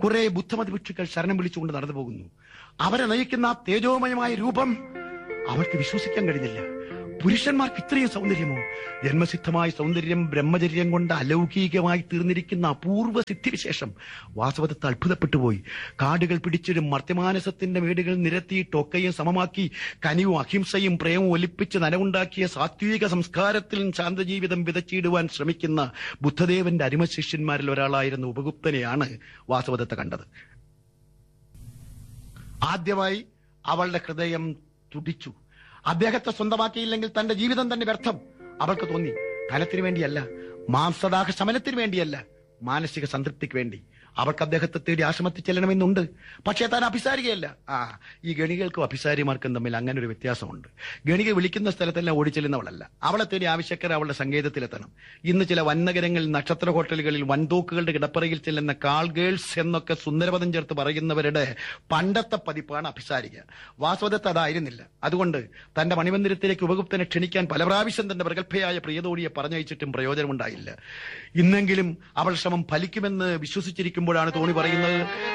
കുറെ ബുദ്ധമതി ഭിക്ഷുക്കൾ ശരണം വിളിച്ചുകൊണ്ട് നടന്നു പോകുന്നു അവരെ നയിക്കുന്ന ആ തേജോമയമായ രൂപം അവൾക്ക് വിശ്വസിക്കാൻ കഴിഞ്ഞില്ല പുരുഷന്മാർക്ക് ഇത്രയും സൗന്ദര്യമോ ജന്മസിദ്ധമായ സൗന്ദര്യം ബ്രഹ്മചര്യം കൊണ്ട് അലൗകികമായി തീർന്നിരിക്കുന്ന അപൂർവ സിദ്ധിവിശേഷം വാസവദത്ത് അത്ഭുതപ്പെട്ടു പോയി കാടുകൾ പിടിച്ചിടും മർത്യമാനസത്തിന്റെ മേടുകൾ നിരത്തിയിട്ട് ഒക്കെയും സമമാക്കി കനിവും അഹിംസയും പ്രേമവും ഒലിപ്പിച്ച് നനവുണ്ടാക്കിയ സാത്വിക സംസ്കാരത്തിൽ ശാന്തജീവിതം വിതച്ചിടുവാൻ ശ്രമിക്കുന്ന ബുദ്ധദേവന്റെ അരിമ ശിഷ്യന്മാരിൽ ഒരാളായിരുന്ന ഉപഗുപ്തനെയാണ് വാസവദത്ത കണ്ടത് ആദ്യമായി അവളുടെ ഹൃദയം തുടിച്ചു അദ്ദേഹത്തെ സ്വന്തമാക്കിയില്ലെങ്കിൽ തന്റെ ജീവിതം തന്നെ വ്യർത്ഥം അവൾക്ക് തോന്നി ധനത്തിന് വേണ്ടിയല്ല മാംസദാഹ ശമനത്തിന് വേണ്ടിയല്ല മാനസിക സംതൃപ്തിക്ക് വേണ്ടി അവൾക്ക് അദ്ദേഹത്തെ തേടി ആശ്രമത്തിൽ ചെല്ലണമെന്നുണ്ട് പക്ഷേ താൻ അഭിസാരികയല്ല ആ ഈ ഗണികൾക്കും അഭിസാരിമാർക്കും തമ്മിൽ അങ്ങനെ ഒരു വ്യത്യാസമുണ്ട് ഗണിക വിളിക്കുന്ന സ്ഥലത്തെല്ലാം ഓടിച്ചെല്ലുന്നവളല്ല അവളെ തേടി ആവശ്യക്കാർ അവളുടെ സങ്കേതത്തിലെത്തണം ഇന്ന് ചില വൻനഗരങ്ങളിൽ നക്ഷത്ര ഹോട്ടലുകളിൽ വൻതൂക്കുകളുടെ കിടപ്പറയിൽ ചെല്ലുന്ന കാൾ ഗേൾസ് എന്നൊക്കെ സുന്ദരപദം ചേർത്ത് പറയുന്നവരുടെ പണ്ടത്തെ പതിപ്പാണ് അഭിസാരിക വാസ്തവത്തെ അതായിരുന്നില്ല അതുകൊണ്ട് തന്റെ മണിമന്ദിരത്തിലേക്ക് ഉപഗുപ്തനെ ക്ഷണിക്കാൻ പല പ്രാവശ്യം തന്റെ പ്രഗത്ഭയായ പ്രിയതോടിയെ പറഞ്ഞയച്ചിട്ടും പ്രയോജനമുണ്ടായില്ല ഇന്നെങ്കിലും അവൾ ശ്രമം ഫലിക്കുമെന്ന് വിശ്വസിച്ചിരിക്കുമ്പോഴാണ് തോണി പറയുന്നത്